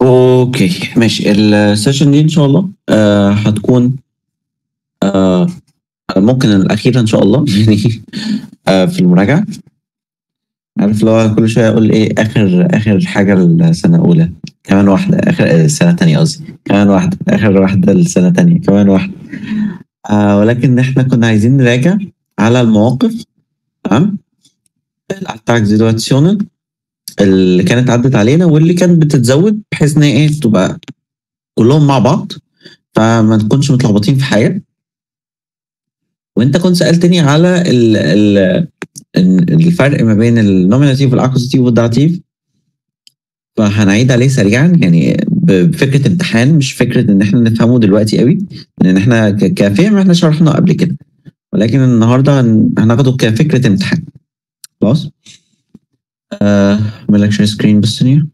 اوكي ماشي السيشن دي ان شاء الله آه هتكون آه ممكن الاخيره ان شاء الله يعني آه في المراجعه عارف لو كل شويه اقول ايه اخر اخر حاجه السنه الاولى كمان واحده اخر آه، السنه الثانيه قصدي كمان واحده اخر واحده السنه الثانيه كمان واحده آه ولكن احنا كنا عايزين نراجع على المواقف تمام الاتاك سيتواسيونن اللي كانت عدت علينا واللي كانت بتتزود بحيث ان هي ايه تبقى كلهم مع بعض فما نكونش متلخبطين في حاجه وانت كنت سالتني على ال ال الفرق ما بين النوميناتيف والاكوزيتيف والداتيف فهنعيد عليه سريعا يعني بفكره امتحان مش فكره ان احنا نفهمه دلوقتي قوي لان احنا ك- كفهم احنا شرحناه قبل كده ولكن النهارده هن- هناخده كفكره امتحان خلاص آه مالك شير سكرين بس ثانيه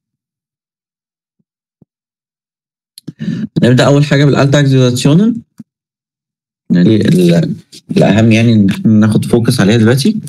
نبدا اول حاجه بالالتاكزيوزاسيونن يعني ال- الاهم يعني ان احنا ناخد فوكس عليها دلوقتي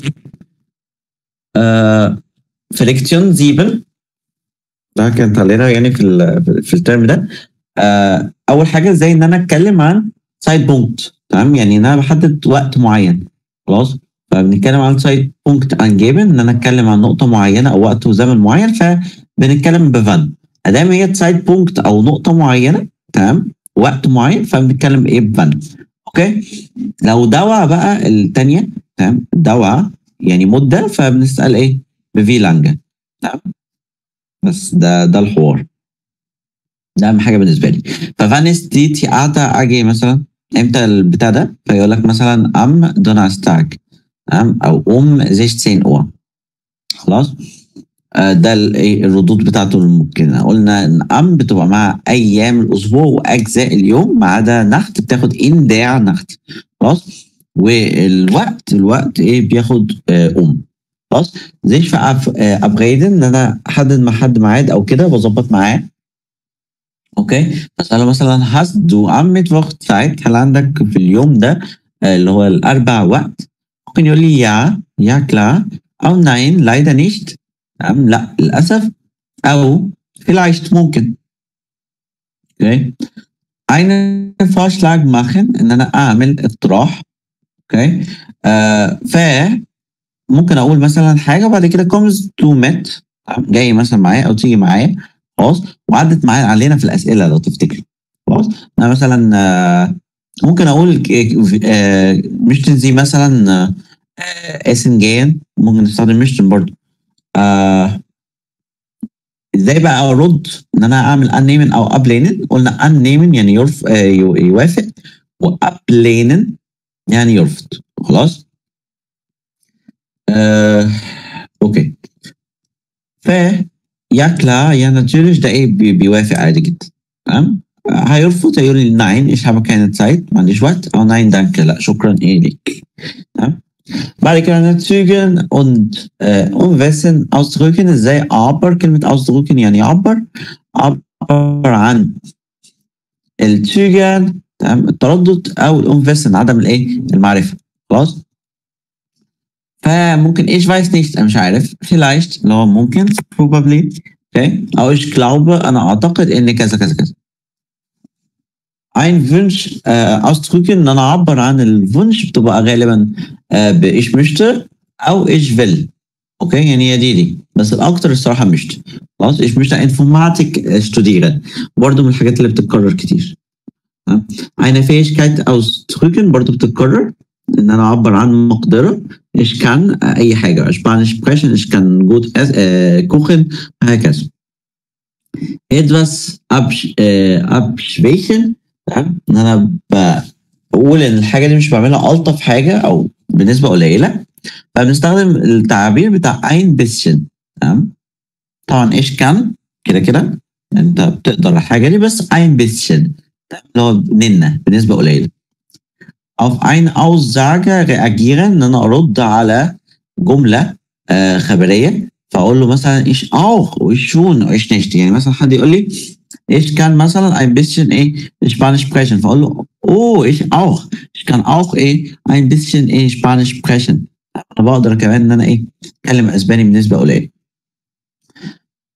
آه فريكتيون زيبل ده كانت علينا يعني في ال- في الترم ده آه اول حاجه ازاي ان انا اتكلم عن سايد بونكت تمام يعني ان انا بحدد وقت معين خلاص فبنتكلم عن سايد بونكت انجيبن ان انا اتكلم عن نقطه معينه او وقت وزمن معين فبنتكلم بفن ادام هي سايد بونكت او نقطه معينه تمام وقت معين فبنتكلم ايه بفن اوكي لو دوا بقى الثانيه تمام دوا يعني مده فبنسال ايه بفي لانجا تمام بس ده ده الحوار ده اهم حاجه بالنسبه لي ففانيس دي تياتا اجي مثلا امتى البتاع ده فيقول لك مثلا ام دونرستاج تمام او ام 16 اور خلاص آه، ده ال- إيه الردود بتاعته الممكنه قلنا ان ام بتبقى مع ايام الاسبوع واجزاء اليوم ما عدا نخت بتاخد ان داع نخت خلاص والوقت الوقت ايه بياخد آه، ام خلاص زيش في ابغيدن ان انا احدد مع حد ميعاد او كده بظبط معاه اوكي بسأله مثلا hast du am Mittwoch Zeit هل عندك في اليوم ده آه، اللي هو الاربع وقت ممكن يقول لي يا يا klar او nein leider nicht تمام لا للاسف او vielleicht ممكن اوكي einen Vorschlag machen ان انا اعمل اقتراح اوكي آه ف ممكن اقول مثلا حاجه وبعد كده comes to met تمام؟ جاي مثلا معايا او تيجي معايا خلاص وعدت معايا علينا في الاسئله لو تفتكر خلاص انا مثلا آه، ممكن اقول ك- آه، مشتن زي مثلا آه، اسم جاين ممكن نستخدم مشتن برضو آه، ازاي بقى ارد ان انا اعمل ان او ابلينن قلنا ان يعني يرف آه، يو- يوافق وابلينن يعني يرفض خلاص آه، اوكي ف يا كلا يا ناتشوريش ده ايه بي- بيوافق عادي جدا تمام هيرفض هيقول لي ناين ich habe keine Zeit ما عنديش وقت او ناين دانكه لا شكرا ايه ليك تمام بعد كده نتزügen und äh, umwessen ausdrücken ازاي اعبر كلمة ausdrücken يعني يعبر اعبر عن الزügen تمام التردد او الامفيسن عدم الايه المعرفة خلاص فممكن ich weiß nicht انا مش عارف vielleicht اللي هو ممكن probably اوكي او ich glaube انا اعتقد ان كذا كذا كذا ein Wunsch äh, ausdrücken ان انا اعبر عن الwunsch بتبقى غالبا äh, ب ich möchte او ich will اوكي يعني هي دي دي بس الاكتر الصراحه möchte خلاص ich möchte Informatik studieren برضه من الحاجات اللي بتتكرر كتير تمام؟ eine Fähigkeit ausdrücken برضه بتتكرر ان انا اعبر عن مقدره ich kann äh, اي حاجه Spanisch sprechen ich kann gut ess- äh, kochen هكذا etwas absch äh, abschwächen تمام ان انا بقول ان الحاجه دي مش بعملها الطف حاجه او بنسبه قليله فبنستخدم التعبير بتاع ein bisschen تمام طبعا ايش كان كده كده انت بتقدر الحاجه دي بس ein bisschen تمام؟ اللي هو منا بنسبه قليله auf eine Aussage reagieren ان انا ارد على جمله آه خبريه فاقول له مثلا ich auch ich schon ich nicht يعني مثلا حد يقول لي ich kann مثلا ein bisschen ايه Spanisch sprechen فاقول له oh ich auch ich kann auch ايه ein bisschen ايه Spanisch sprechen انا بقدر كمان ان انا ايه اتكلم اسباني بنسبه قليله طب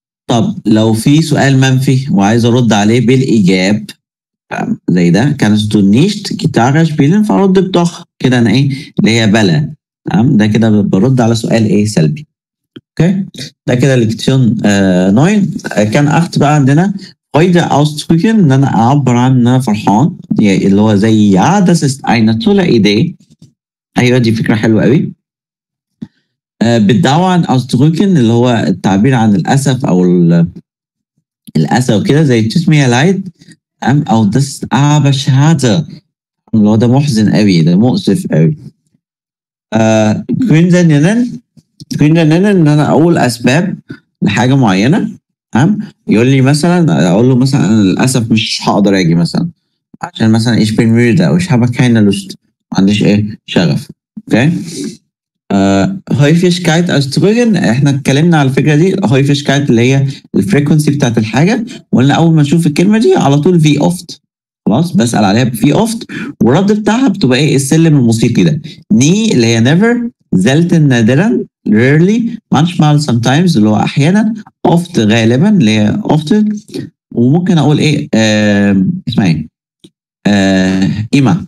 طب لو في سؤال منفي وعايز ارد عليه بالايجاب آم، زي ده kannst du nicht Gitarre spielen فرد بضخ كده انا ايه اللي هي بلا تمام ده كده برد على سؤال ايه سلبي اوكي ده كده ليكتيون آه 9 آه، كان اخت بقى عندنا Freude ausdrücken ان انا اعبر عن ان انا فرحان يعني اللي هو زي ja das ist eine tolle Idee ايوه دي فكره حلوه قوي آه، بالدعوة ausdrücken اللي هو التعبير عن الاسف او ال- الاسى وكده زي tut mir leid أم او das ist aber schade اللي هو ده محزن قوي ده مؤسف قوي آه كوينزا نينن كوينزا نينن ان انا اقول اسباب لحاجه معينه تمام يقول لي مثلا اقول له مثلا انا للاسف مش هقدر اجي مثلا عشان مثلا ich bin müde او ich habe keine Lust ما عنديش ايه شغف اوكي آه Häufigkeit ausdrücken احنا اتكلمنا على الفكره دي Häufigkeit اللي هي الفريكونسي بتاعت الحاجه وقلنا اول ما نشوف الكلمه دي على طول في اوفت خلاص بسال عليها بفي اوفت والرد بتاعها بتبقى ايه السلم الموسيقي ده ني اللي هي never selten نادرا rarely manchmal sometimes اللي هو احيانا oft غالبا اللي هي often وممكن اقول ايه آه اسمها ايه آه إما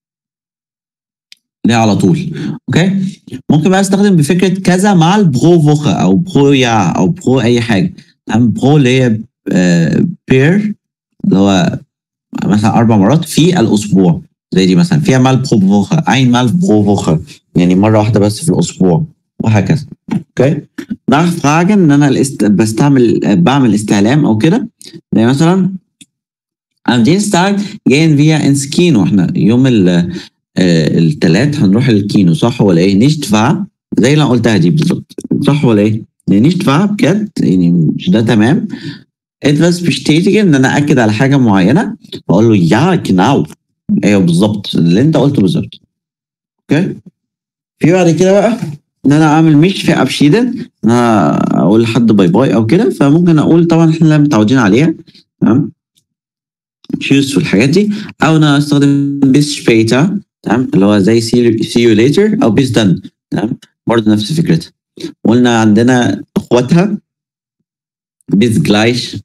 ليه على طول اوكي ممكن بقى استخدم بفكره كذا مع البرو فوخه او برو يا او برو اي حاجه تمام برو اللي هي آه بير اللي هو مثلا اربع مرات في الاسبوع زي دي مثلا فيها مال برو فوخه ein مال برو فوخه يعني مره واحده بس في الاسبوع وهكذا اوكي nachfragen ان انا الاست... بستعمل بعمل استعلام او كده زي مثلا am Dienstag gehen wir ins Kino احنا يوم ال آه، التلات هنروح الكينو صح ولا ايه nicht wahr زي اللي أنا قلتها دي بالظبط صح ولا ايه يعني nicht wahr بجد يعني مش ده تمام etwas bestätigen ان انا اكد على حاجه معينه بقول له ja genau ايوه بالظبط اللي انت قلته بالظبط اوكي في بعد كده بقى ان انا اعمل مش في ابشيدن ان انا اقول لحد باي باي او كده فممكن اقول طبعا احنا متعودين عليها تمام تشوز والحاجات دي او انا استخدم bis später تمام اللي هو زي see see you later او bis done تمام برضه نفس فكرتها قلنا عندنا اخواتها bis gleich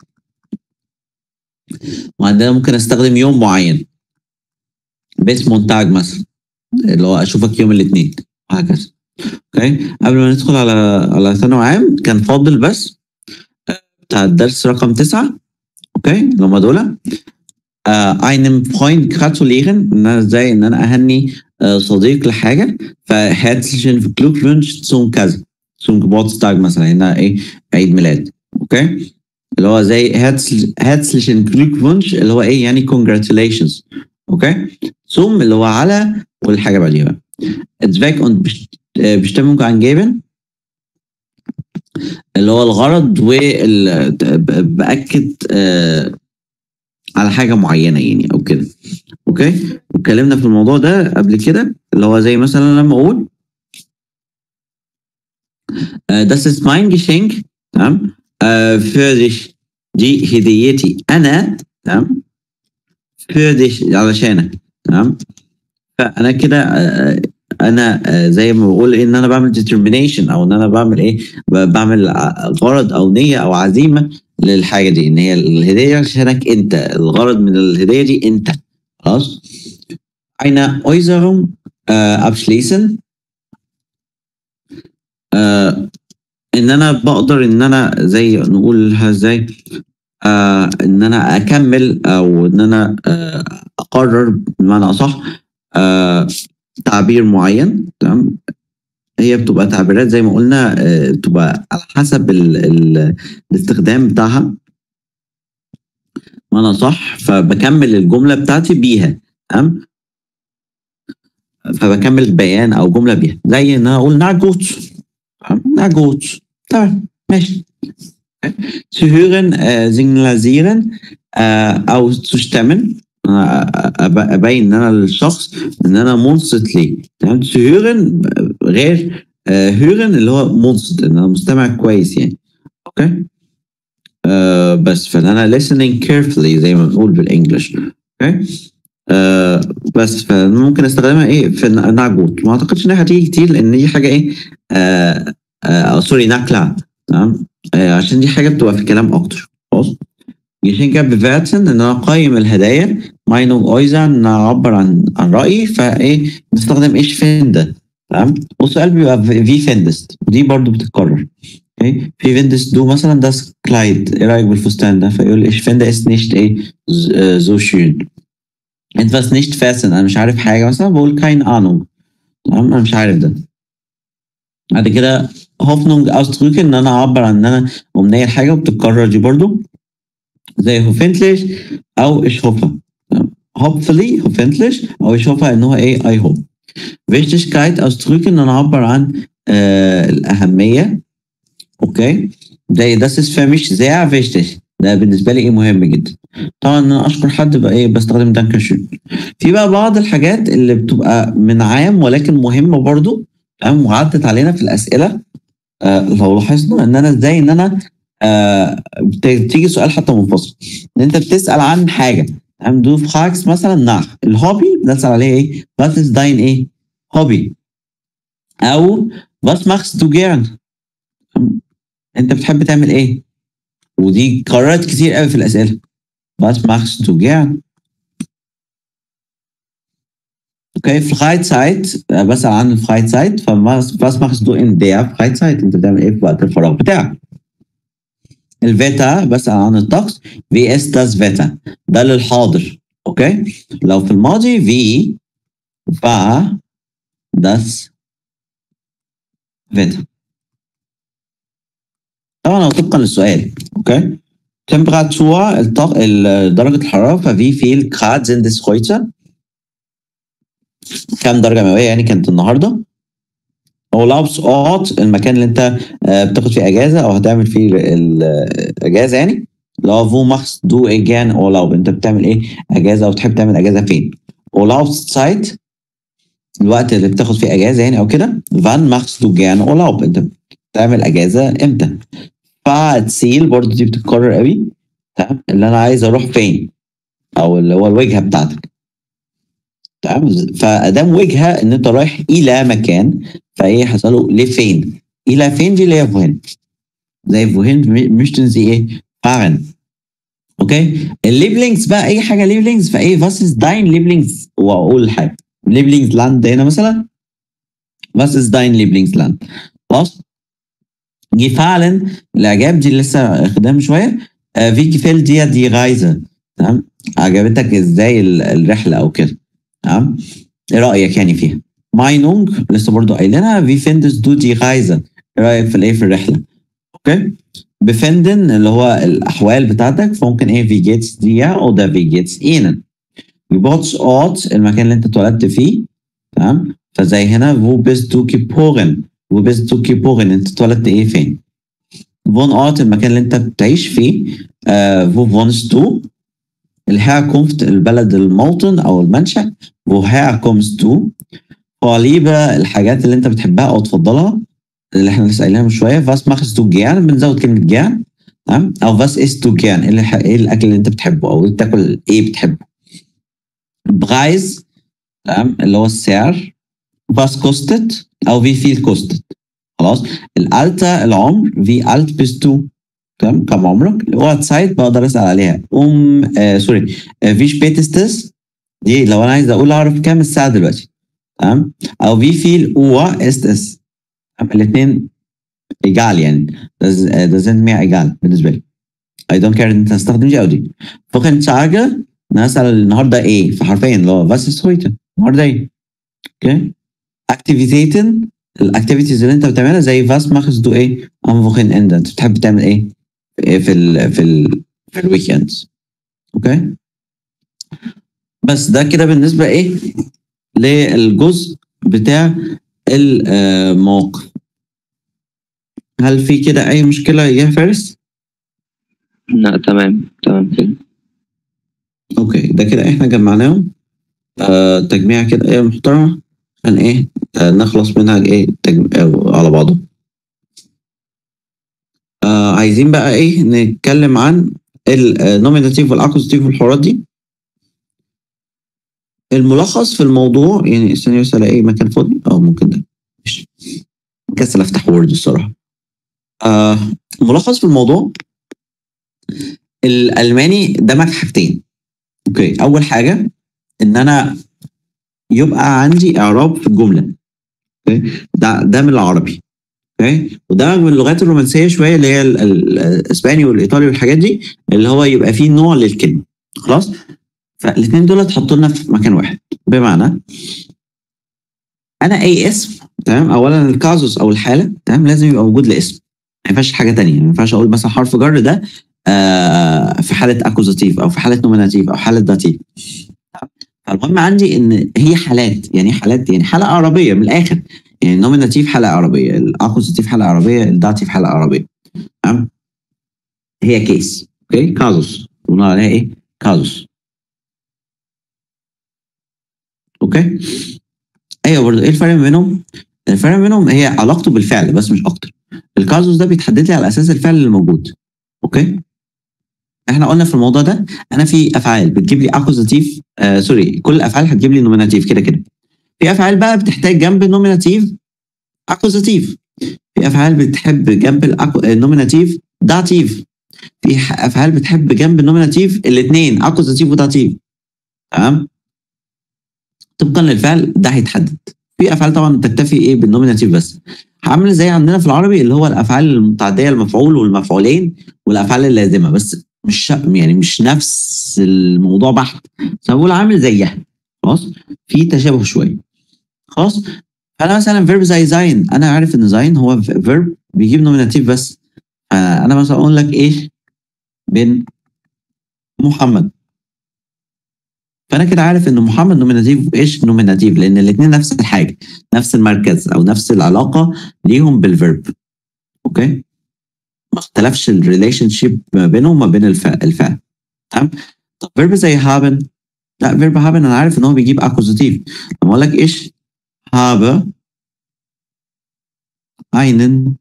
وعندنا ممكن استخدم يوم معين bis Montag مثلا اللي هو اشوفك يوم الاثنين وهكذا اوكي قبل ما ندخل على على ثانوي عام كان فاضل بس آه، بتاع الدرس رقم تسعة اوكي اللي هم دول آه einem Freund gratulieren ان انا ازاي ان انا اهني آه صديق لحاجه فherzlichen Glückwunsch zum كذا zum Geburtstag مثلا هنا ايه عيد ميلاد اوكي اللي هو زي herzl- herzlichen Glückwunsch اللي هو ايه يعني congratulations اوكي zum اللي هو على والحاجه بعديها بقى Zweck und Best- آه، Bestimmung angeben اللي هو الغرض وال ب- باكد آه على حاجه معينه يعني او كده اوكي واتكلمنا في الموضوع ده قبل كده اللي هو زي مثلا لما اقول آه، das ist mein Geschenk تمام آه، für dich دي هديتي انا تمام für dich علشانك تمام فانا كده آه، انا آه، زي ما بقول ان انا بعمل determination او ان انا بعمل ايه ب- بعمل ع- غرض او نيه او عزيمه للحاجه دي ان هي الهديه عشانك انت الغرض من الهديه دي انت خلاص eine Äußerung äh, abschließen آه ان انا بقدر ان انا زي نقولها ازاي آه ان انا اكمل او ان انا آه اقرر بمعنى اصح آه تعبير معين تمام هي بتبقى تعبيرات زي ما قلنا آه بتبقى على حسب ال ال الاستخدام بتاعها بمعنى صح فبكمل الجمله بتاعتي بيها تمام فبكمل بيان او جمله بيها زي ان انا اقول نا جوت نا جوت تمام ماشي zu hören äh, signalisieren äh, او تشتمل أنا أب- ابين ان انا الشخص ان انا منصت ليه تمام zu hören غير آه hören اللي هو منصت ان انا مستمع كويس يعني اوكي آه بس فان انا listening carefully زي ما بنقول بالانجلش اوكي آه بس فممكن استخدمها ايه في الن- نعجوت ما اعتقدش انها هتيجي كتير لان دي حاجه ايه آه آه سوري نكلا تمام آه عشان دي حاجه بتبقى في الكلام اكتر خلاص يشينكا بفاتن ان انا اقيم الهدايا ماينونج اويزا ان انا اعبر عن عن رايي فايه نستخدم ايش فين تمام والسؤال بيبقى في فيندست ودي برضو بتتكرر اوكي في فيندست دو مثلا ده كلايد ايه رايك بالفستان ده فيقول ايش فين ist nicht ايه زو schön etwas nicht fassen انا مش عارف حاجه مثلا بقول kein Ahnung تمام انا مش عارف ده بعد كده هوفنونج ausdrücken ان انا اعبر عن ان انا امنيه لحاجه وبتتكرر دي برضو زي هوفنتلش او ich hoffe hopefully hoffentlich او ich hoffe ان هو ايه I hope Wichtigkeit ausdrücken ان انا اعبر عن آه الاهميه اوكي زي das ist für mich sehr wichtig ده بالنسبه لي ايه مهم جدا طبعا ان انا اشكر حد بقى ايه بستخدم دانكن شون في بقى بعض الحاجات اللي بتبقى من عام ولكن مهمه برضو تمام وعدت علينا في الاسئله آه لو لاحظنا ان انا ازاي ان انا آه بتيجي سؤال حتى منفصل ان انت بتسال عن حاجه تمام دو فراكس مثلا ناخ الهوبي بنسال عليه ايه was ist dein ايه هوبي او was machst du gern انت بتحب تعمل ايه ودي قررت كتير قوي في الاسئله was machst du gern اوكي Freizeit بسأل عن الفرايزايت فwas was machst du in der Freizeit انت بتعمل ايه في وقت الفراغ بتاعك الفيتا بسأل عن الطقس في اس das Wetter ده للحاضر اوكي لو في الماضي في war das Wetter طبعا هو طبقا للسؤال اوكي Temperatur الطق... درجة الحرارة ففي viel Grad sind es heute كام درجة مئوية يعني كانت النهاردة Urlaubsort المكان اللي انت بتاخد فيه اجازة او هتعمل فيه الاجازة يعني لو فو ماخست دو اجان Urlaub انت بتعمل ايه اجازة او تحب تعمل اجازة فين Urlaubszeit الوقت اللي بتاخد فيه اجازة يعني او كده wann machst du gern Urlaub انت بتعمل اجازة امتى فاتسيل برضه دي بتتكرر قوي تمام اللي انا عايز اروح فين او اللي هو الوجهه بتاعتك تمام فادام وجهه ان انت رايح الى مكان فايه حصله لفين الى فين دي اللي هي فوهين زي فوهين مش زي ايه فارن اوكي الليبلينجز بقى اي حاجه ليبلينجز فايه فاسس داين ليبلينجز واقول حاجه ليبلينجز لاند هنا مثلا فاسس داين ليبلينجز لاند خلاص gefallen الاعجاب دي لسه خدام شويه آه في gefällt dir die Reise تمام عجبتك ازاي الرحله او كده تمام ايه رايك يعني فيها ماينونج لسه برضو قايلينها في findest du die Reise ايه رايك في الايه في الرحله اوكي بفندن اللي هو الاحوال بتاعتك فممكن ايه في جيتس dir oder في جيتس ihnen Geburtsort المكان اللي انت اتولدت فيه تمام فزي هنا wo bist du geboren وبيست تو كيبوغن انت اتولدت ايه فين فون ارت المكان اللي انت بتعيش فيه فو فونس تو الهيركونفت البلد الموطن او المنشأ فو هيركومز تو فاليبا الحاجات اللي انت بتحبها او تفضلها اللي احنا لسه قايلينها من شويه فاس ماخس تو جيان بنزود كلمه جيان تمام او فاس اس تو جيان ايه الاكل اللي انت بتحبه او بتاكل ايه بتحبه برايز تمام اللي هو السعر فاس كوستت او في فيل كوستت خلاص الالتا العمر في الت بيس تو تمام كم عمرك اللي هو سايت بقدر اسال عليها ام آه سوري آه في سبيتستس دي لو انا عايز اقول اعرف كام الساعه دلوقتي تمام او في فيل اوا است اس الاثنين ايجال يعني doesn't mean ايجال بالنسبه لي I don't care انت هتستخدم دي او دي فوقن تاجر نسال النهارده ايه فحرفيا اللي هو was ist heute النهارده ايه اوكي اكتيفيتيتن الاكتيفيتيز اللي انت بتعملها زي فاس ماخس دو ايه ام فوخين اند انت بتحب تعمل ايه في ال في ال في الويكندز اوكي بس ده كده بالنسبه ايه للجزء بتاع المواقف هل في كده اي مشكله يا فارس لا تمام تمام كده اوكي ده كده احنا جمعناهم آه تجميع كده ايه محترمه عشان ايه آه نخلص منها ايه تجم... آه على بعضه آه عايزين بقى ايه نتكلم عن النوميناتيف والاكوزاتيف والحوارات دي الملخص في الموضوع يعني ثانية بس الاقي مكان فاضي اه ممكن ده ماشي كسل افتح وورد الصراحة آه ملخص في الموضوع الالماني دمج حاجتين اوكي اول حاجه ان انا يبقى عندي اعراب في الجمله اوكي ده ده من العربي اوكي ودمج من اللغات الرومانسيه شويه اللي هي ال- ال- الاسباني والايطالي والحاجات دي اللي هو يبقى فيه نوع للكلمه خلاص فالاثنين دول اتحطوا لنا في مكان واحد بمعنى انا اي اسم تمام اولا الكازوس او الحاله تمام لازم يبقى موجود لاسم ما ينفعش حاجه تانية ما ينفعش اقول مثلا حرف جر ده آه في حاله اكوزاتيف او في حاله نوميناتيف او حاله داتيف فالمهم عندي ان هي حالات يعني إيه حالات يعني حاله اعرابيه من الاخر يعني النوميناتيف حاله اعرابيه الاكوزاتيف حاله اعرابيه الداتيف حاله اعرابيه تمام هي كيس اوكي كازوس بنقول عليها ايه كازوس اوكي ايوه برضه ايه الفرق ما بينهم الفرق ما بينهم هي علاقته بالفعل بس مش اكتر الكازوس ده بيتحدد لي على اساس الفعل اللي موجود اوكي احنا قلنا في الموضوع ده انا في افعال بتجيب لي اكوزاتيف آه سوري كل الافعال هتجيب لي نوميناتيف كده كده في افعال بقى بتحتاج جنب النوميناتيف اكوزاتيف في افعال بتحب جنب الأكو- النوميناتيف داتيف في ح- افعال بتحب جنب النوميناتيف الاثنين اكوزاتيف وداتيف تمام طبقا للفعل ده هيتحدد في افعال طبعا تكتفي ايه بالنوميناتيف بس عامل زي عندنا في العربي اللي هو الافعال المتعديه المفعول والمفعولين والافعال اللازمه بس مش يعني مش نفس الموضوع بحت بس أنا بقول عامل زيها خلاص في تشابه شويه خلاص فانا مثلا فيرب زي زين انا عارف ان زين هو فيرب بيجيب نوميناتيف بس فانا مثلا اقول لك ايش بن محمد فانا كده عارف ان محمد نوميناتيف وايش نوميناتيف لان الاثنين نفس الحاجه نفس المركز او نفس العلاقه ليهم بالفيرب اوكي ما اختلفش الريليشن شيب ما بينهم وما بين الفعل الفعل تمام طب فيرب زي هابن لا فيرب هابن انا عارف ان هو بيجيب اكوزاتيف لما اقول لك ايش habe einen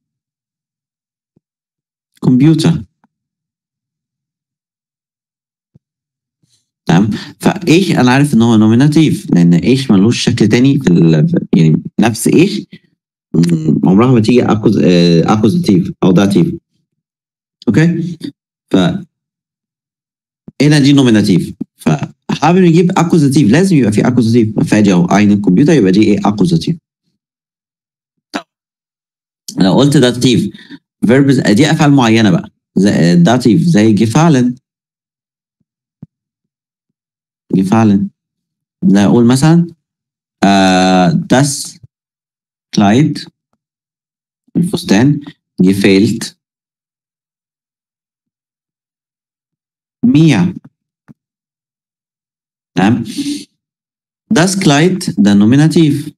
Computer تمام فايش انا عارف ان هو نوميناتيف لان ايش ملوش شكل تاني في ال... يعني نفس ايش مم، عمرها ما تيجي أكوز... آه، اكوزاتيف او داتيف اوكي ف هنا دي نوميناتيف فحابب يجيب اكوزاتيف لازم يبقى في اكوزاتيف فاجي اهو اين الكمبيوتر يبقى دي ايه اكوزاتيف طب لو قلت داتيف فيربز دي افعال معينه بقى زي داتيف زي جيفالن جيفالن لا اقول مثلا آه das Kleid الفستان gefällt mir تمام das Kleid ده نوميناتيف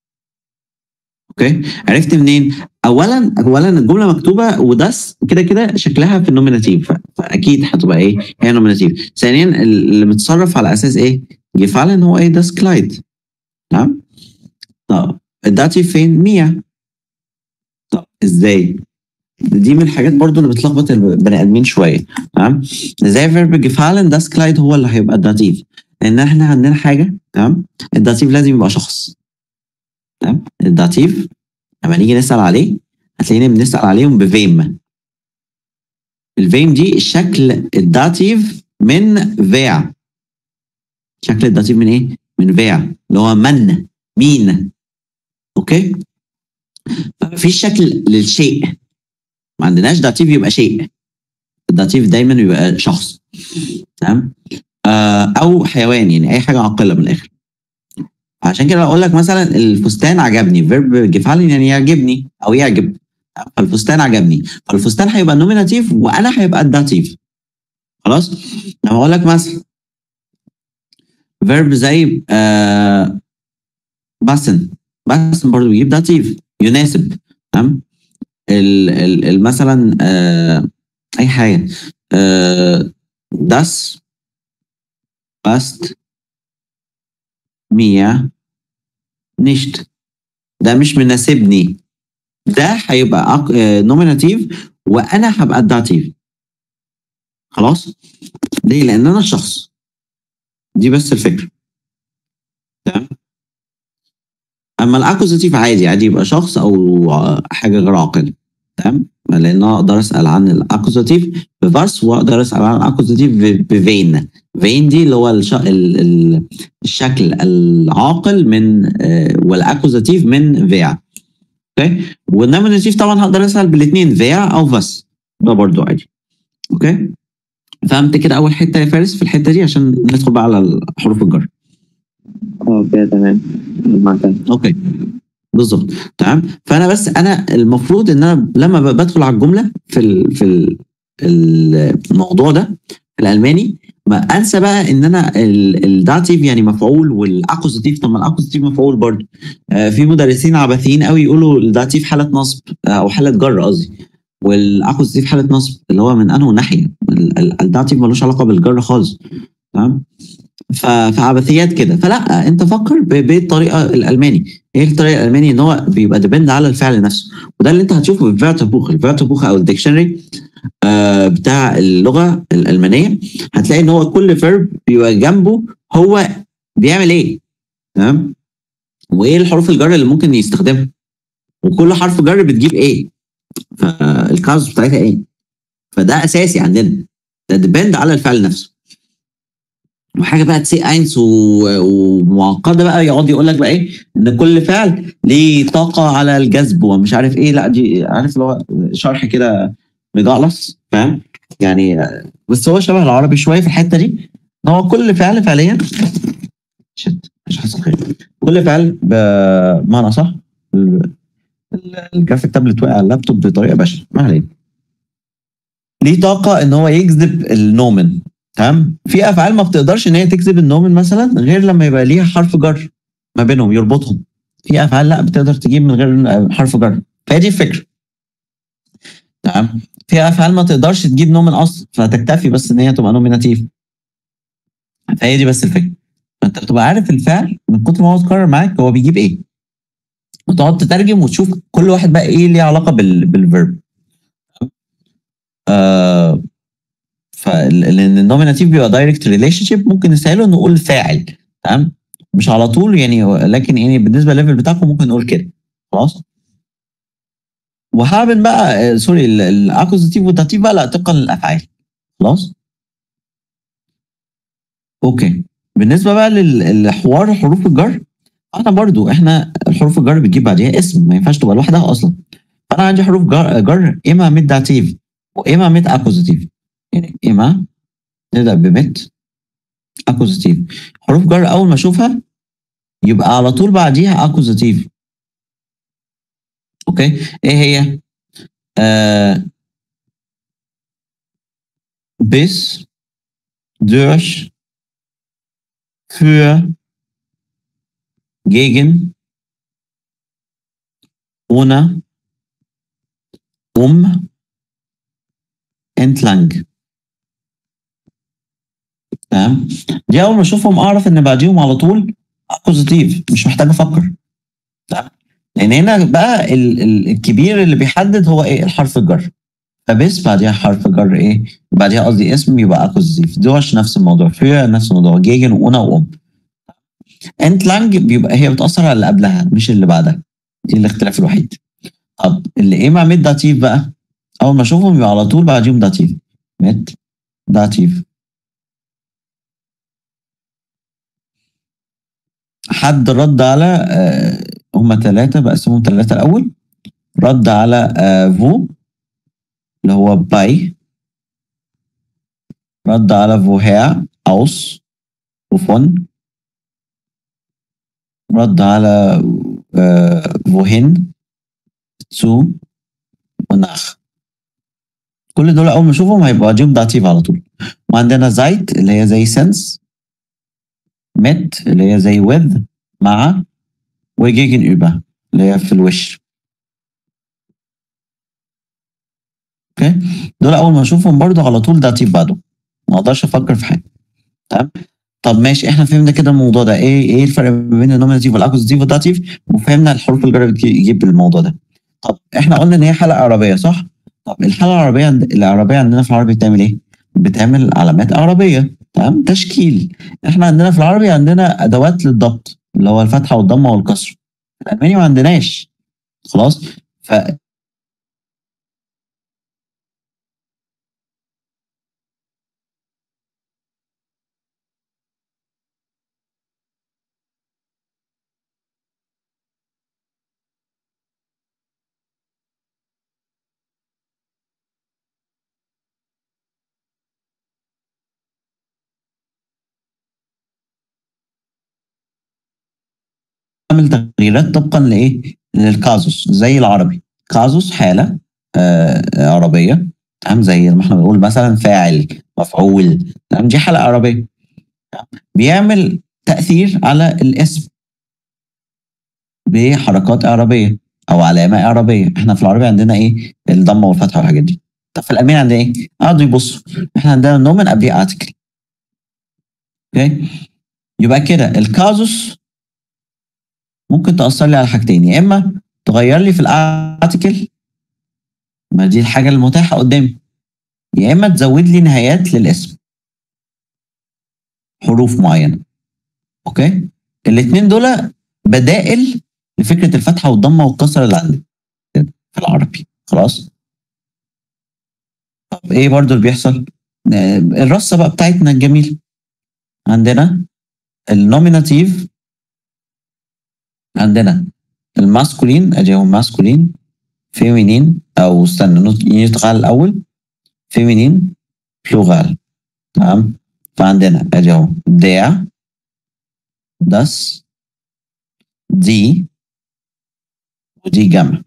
اوكي عرفت منين اولا اولا الجمله مكتوبه وداس كده كده شكلها في النوميناتيف ف- فاكيد هتبقى ايه هي نوميناتيف ثانيا اللي متصرف على اساس ايه جيفالن هو ايه داس كلايد تمام طب الداتيف فين 100 طب ازاي دي من الحاجات برضو اللي بتلخبط البني ادمين شويه تمام زي فيرب جيفالن داس كلايد هو اللي هيبقى الداتيف لان احنا عندنا حاجه تمام الداتيف لازم يبقى شخص تمام الداتيف لما نيجي نسال عليه هتلاقينا بنسال عليهم بفيم الفيم دي الشكل الداتيف من فيع شكل الداتيف من ايه؟ من فيع اللي هو من مين اوكي فمفيش شكل للشيء ما عندناش داتيف يبقى شيء الداتيف دايما يبقى شخص تمام آه او حيوان يعني اي حاجه عاقله من الاخر عشان كده اقول لك مثلا الفستان عجبني فيرب جيفالين يعني يعجبني او يعجب فالفستان عجبني فالفستان هيبقى النوميناتيف وانا هيبقى الداتيف خلاص لما اقول لك مثلا فيرب زي آه باسن باسن برضه بيجيب داتيف يناسب تمام ال- ال- ال- مثلا آه اي حاجه آه das passt mir nicht ده مش مناسبني ده هيبقى نوميناتيف وانا هبقى الداتيف خلاص ليه لان انا الشخص دي بس الفكره تمام اما الاكوزاتيف عادي عادي يبقى شخص او ع- حاجه غير عاقله تمام لان انا اقدر اسال عن الاكوزاتيف بفاس واقدر اسال عن الاكوزاتيف ب- بفين فين دي اللي هو الش... ال... ال... الشكل العاقل من آه، والاكوزاتيف من فيع اوكي والنوميناتيف طبعا هقدر اسال بالاثنين فيع او فاس ده برضو عادي اوكي فهمت كده اول حته يا فارس في الحته دي عشان ندخل بقى على حروف الجر اه كده تمام معاك اوكي بالظبط تمام فانا بس انا المفروض ان انا لما ب- بدخل على الجمله في ال في ال الموضوع ده في الالماني ما انسى بقى ان انا ال- الداتيف يعني مفعول والاكوزاتيف طب ما الاكوزاتيف مفعول برضه آه في مدرسين عبثيين قوي يقولوا الداتيف حاله نصب آه، او حاله جر قصدي والاكوزاتيف حاله نصب اللي هو من انه ناحيه ال- ال- الداتيف ملوش علاقه بالجر خالص تمام ف- فعبثيات كده فلا انت فكر ب- بالطريقه الالماني ايه الطريقه الالماني ان هو بيبقى ديبند على الفعل نفسه وده اللي انت هتشوفه في الفيرتبوخ الفيرتبوخ او الديكشنري آه بتاع اللغه الالمانيه هتلاقي ان هو كل فيرب بيبقى جنبه هو بيعمل ايه تمام وايه الحروف الجر اللي ممكن يستخدمها وكل حرف جر بتجيب ايه فالكاوز بتاعتها ايه فده اساسي عندنا ده ديبند على الفعل نفسه وحاجه بقى تسي اينس و- ومعقده بقى يقعد يقول لك بقى ايه ان كل فعل ليه طاقه على الجذب ومش عارف ايه لا دي عارف اللي هو شرح كده مجعلص فاهم يعني آه، بس هو شبه العربي شويه في الحته دي ان هو كل فعل فعليا شت مش حاسس خير كل فعل بمعنى صح ال- ال- الجرافيك تابلت وقع على اللابتوب بطريقه بشعه ما علينا ليه طاقه ان هو يجذب النومن تمام في افعال ما بتقدرش ان هي تجذب النومن مثلا غير لما يبقى ليها حرف جر ما بينهم يربطهم في افعال لا بتقدر تجيب من غير حرف جر فهي دي الفكره تمام في افعال ما تقدرش تجيب نومن اصلا فتكتفي بس ان هي تبقى نوميناتيف فهي دي بس الفكره فانت بتبقى عارف الفعل من كتر ما هو اتكرر معاك هو بيجيب ايه وتقعد تترجم وتشوف كل واحد بقى ايه ليه علاقه بال بالفيرب آه فلان النوميناتيف بيبقى دايركت ريليشن شيب ممكن نسهله نقول فاعل تمام مش على طول يعني لكن يعني بالنسبه للليفل بتاعكم ممكن نقول كده خلاص وهعمل بقى آه، سوري ال- الاكوزاتيف والداتيف بقى لا طبقا للافعال خلاص اوكي بالنسبه بقى لل- للحوار حروف الجر انا برضو احنا الحروف الجر بتجيب بعديها اسم ما ينفعش تبقى لوحدها اصلا فانا عندي حروف جر, جر اما ميت داتيف واما ميت اكوزاتيف يعني اما نبدا بميت اكوزاتيف حروف جر اول ما اشوفها يبقى على طول بعديها اكوزاتيف اوكي ايه هي آه bis durch für gegen ohne um entlang تمام دي اول ما اشوفهم اعرف ان بعديهم على طول بوزيتيف مش محتاج افكر تمام لان هنا بقى ال- ال- الكبير اللي بيحدد هو ايه الحرف الجر فبس بعديها حرف جر ايه بعديها قصدي اسم يبقى اكوزيتيف دوش نفس الموضوع في نفس الموضوع جيجن وانا وام انت لانج بيبقى هي بتاثر على اللي قبلها مش اللي بعدها دي الاختلاف الوحيد طب اللي ايه مع ميد داتيف بقى اول ما اشوفهم يبقى على طول بعديهم داتيف ميد داتيف حد رد على آه هم ثلاثة بقسمهم ثلاثة الأول رد على آه فو اللي هو باي رد على فوهير أوس وفون رد على آه فوهين تسو وناخ كل دول أول ما أشوفهم هيبقى بعديهم داتيف على طول وعندنا زايت اللي هي زي سنس مت اللي هي زي with مع وجيجن über اللي هي في الوش اوكي دول اول ما اشوفهم برضو على طول داتيف بعده ما اقدرش افكر في حاجه تمام طب ماشي احنا فهمنا كده الموضوع ده ايه ايه الفرق ما بين النوميناتيف والاكوزيتيف والداتيف وفهمنا الحروف الجر بتجيب الموضوع ده طب احنا قلنا ان هي حلقه عربيه صح طب الحلقه العربيه عند... العربيه عندنا في العربي بتعمل ايه بتعمل علامات عربيه تمام تشكيل احنا عندنا في العربي عندنا ادوات للضبط اللي هو الفتحه والضمه والكسر الالماني ما عندناش خلاص ف بعمل تغييرات طبقا لايه للكازوس زي العربي كازوس حاله آه عربيه تمام زي ما احنا بنقول مثلا فاعل مفعول تمام دي حاله عربيه تمام؟ بيعمل تاثير على الاسم بحركات اعرابيه او علامه اعرابيه احنا في العربي عندنا ايه الضمه والفتحه والحاجات دي طب في الالماني عندنا ايه قعدوا يبصوا احنا عندنا نومن قبليه ارتكل اوكي يبقى كده الكازوس ممكن تاثر لي على حاجتين يا اما تغير لي في الارتكل ما دي الحاجه المتاحه قدامي يا اما تزود لي نهايات للاسم حروف معينه اوكي الاثنين دول بدائل لفكره الفتحه والضمه والكسره اللي عندي في العربي خلاص طب ايه برضو اللي بيحصل آه، الرصه بقى بتاعتنا الجميله عندنا النوميناتيف عندنا الماسكولين ادي هو ماسكولين فيمينين او استنى نط- يتغال الاول فيمينين بلوغال تمام فعندنا ادي اهو der das die ودي جمع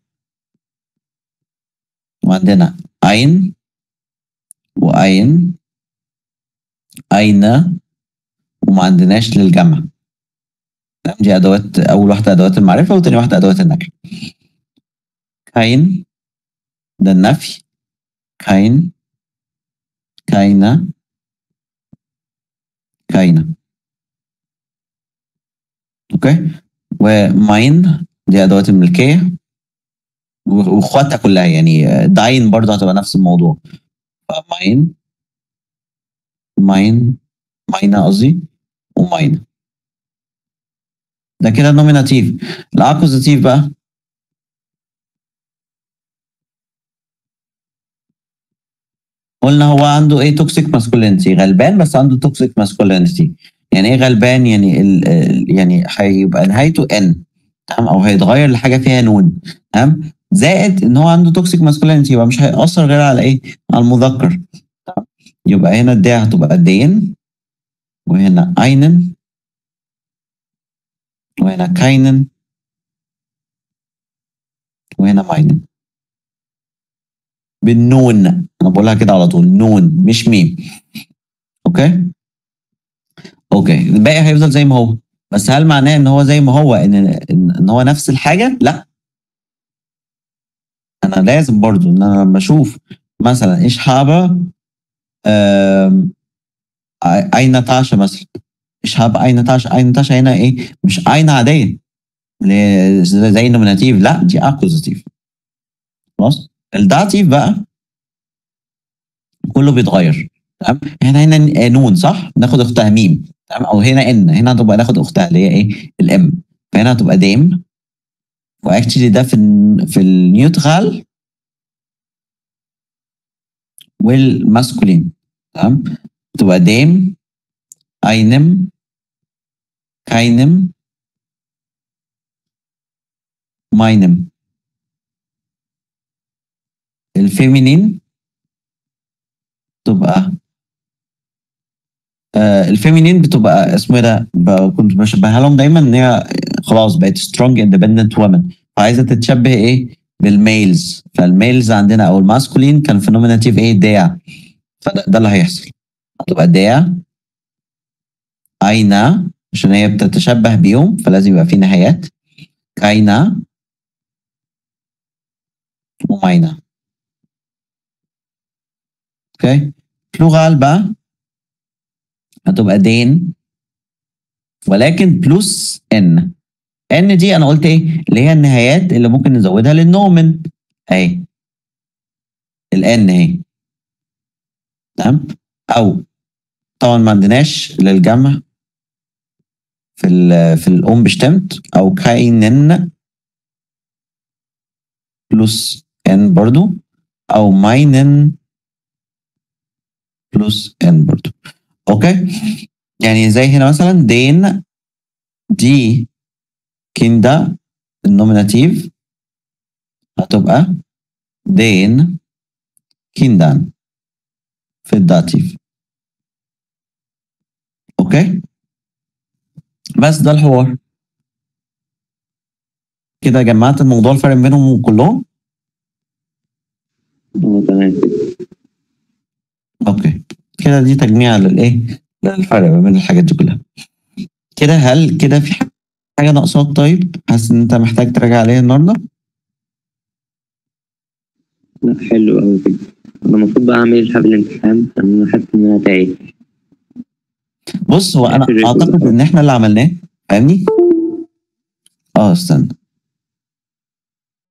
وعندنا ein وأين أين وما عندناش للجمع تمام؟ دي أدوات أول واحدة أدوات المعرفة وتاني واحدة أدوات النفي kein ده النفي kein keine keine اوكي وماين دي ادوات الملكيه و- واخواتها كلها يعني داين برضه هتبقى نفس الموضوع فماين ماين ماينا قصدي وماينا ده كده النوميناتيف الاكوزاتيف بقى قلنا هو عنده ايه توكسيك ماسكولينتي غلبان بس عنده توكسيك ماسكولينتي يعني ايه غلبان يعني ال ال- يعني هيبقى نهايته ان تمام او هيتغير لحاجه فيها نون تمام زائد ان هو عنده توكسيك ماسكولينتي يبقى مش هيأثر غير على ايه على المذكر تمام؟ يبقى هنا الداء هتبقى دين وهنا اينن وهنا كاينن وهنا ماينن بالنون انا بقولها كده على طول نون مش ميم اوكي اوكي الباقي هيفضل زي ما هو بس هل معناه ان هو زي ما هو ان ان, إن هو نفس الحاجه لا انا لازم برضو ان انا لما اشوف مثلا ايش حابه اين تاشا مثلا ايش حابه اين تاشا اين تاشا هنا ايه مش اين عاديه اللي هي زي النوميناتيف لا دي اكوزاتيف خلاص الداتيف بقى كله بيتغير تمام احنا هنا نون صح ناخد اختها ميم تمام او هنا ان هنا هتبقى ناخد اختها اللي هي ايه الام فهنا هتبقى ديم واكشلي ده في ال في النيوترال والماسكولين تمام تبقى ديم اينم كاينم ماينم الفيمينين تبقى آه الفيمينين بتبقى اسمه ايه ده ب- كنت بشبهها لهم دايما ان هي خلاص بقت سترونج اندبندنت وومن فعايزه تتشبه ايه بالميلز فالميلز عندنا او الماسكولين كان في نوميناتيف ايه داع فده ده اللي هيحصل هتبقى داع اينا عشان هي بتتشبه بيهم فلازم يبقى في نهايات كاينا وماينا اوكي بلوغال بقى هتبقى دين ولكن بلس ان ان دي انا قلت ايه اللي هي النهايات اللي ممكن نزودها للنومن اهي الان اهي تمام او طبعا ما عندناش للجمع في ال في الام بشتمت او كاينن بلس ان برضو او ماينن بلس ان برضو اوكي يعني زي هنا مثلا دين دي كيندا النوميناتيف هتبقى دين كيندان في الداتيف اوكي بس ده الحوار كده جمعت الموضوع الفرق بينهم كلهم اه تمام كده اوكي كده دي تجميع للايه للفرق ما بين الحاجات دي كلها كده هل كده في حاجه ناقصاك طيب حاسس ان انت محتاج تراجع عليها النهارده لا حلو أوي كده أنا المفروض بقى أعمل إيه قبل الامتحان عشان أنا حاسس إن أنا تايه بص هو انا في الريكورد اعتقد أهو. ان احنا اللي عملناه فاهمني اه استنى